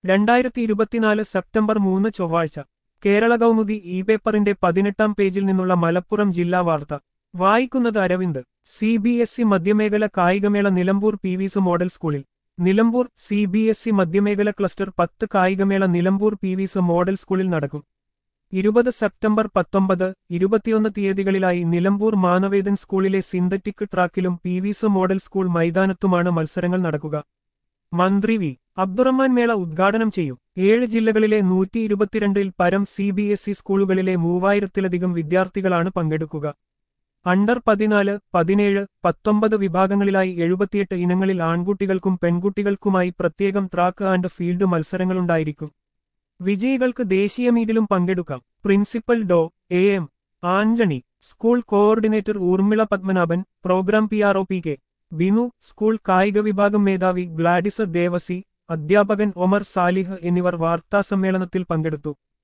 രണ്ടായിരത്തി ഇരുപത്തിനാല് സെപ്റ്റംബർ മൂന്ന് ചൊവ്വാഴ്ച കേരള കൗമുദി ഇ പേപ്പറിന്റെ പതിനെട്ടാം പേജിൽ നിന്നുള്ള മലപ്പുറം ജില്ലാ വാർത്ത വായിക്കുന്നത് Aravind C B S E മധ്യമേഖല കായികമേള നിലമ്പൂർ പി വിസ് മോഡൽ സ്കൂളിൽ Nilambur C B S E മധ്യമേഖല ക്ലസ്റ്റർ പത്ത് കായികമേള നിലമ്പൂർ പി വിസ് മോഡൽ സ്കൂളിൽ നടക്കും ഇരുപത് സെപ്റ്റംബർ പത്തൊമ്പത് ഇരുപത്തിയൊന്ന് തീയതികളിലായി നിലമ്പൂർ മാനവേദൻ സ്കൂളിലെ സിന്തറ്റിക് ട്രാക്കിലും പി വിസ് മോഡൽ സ്കൂൾ മൈതാനത്തുമാണ് മത്സരങ്ങൾ നടക്കുക മന്ത്രി വി അബ്ദുറഹ്മാൻ മേള ഉദ്ഘാടനം ചെയ്യും ഏഴ് ജില്ലകളിലെ നൂറ്റി ഇരുപത്തിരണ്ടിൽ പരം സി ബി എസ് ഇ സ്കൂളുകളിലെ മൂവായിരത്തിലധികം വിദ്യാർത്ഥികളാണ് പങ്കെടുക്കുക അണ്ടർ പതിനാല് പതിനേഴ് പത്തൊമ്പത് വിഭാഗങ്ങളിലായി എഴുപത്തിയെട്ട് ഇനങ്ങളിൽ ആൺകുട്ടികൾക്കും പെൺകുട്ടികൾക്കുമായി പ്രത്യേകം ട്രാക്ക് ആൻഡ് ഫീൽഡ് മത്സരങ്ങളുണ്ടായിരിക്കും വിജയികൾക്ക് ദേശീയ മീറ്റിലും പങ്കെടുക്കാം principal Dr A M Antony school coordinator Urmila Padmanabhan program P R O P K Binu school കായിക വിഭാഗം മേധാവി ഗ്ലാഡിസ് ദേവസി അധ്യാപകൻ ഒമർ സാലിഹ് എന്നിവർ വാർത്താസമ്മേളനത്തിൽ പങ്കെടുത്തു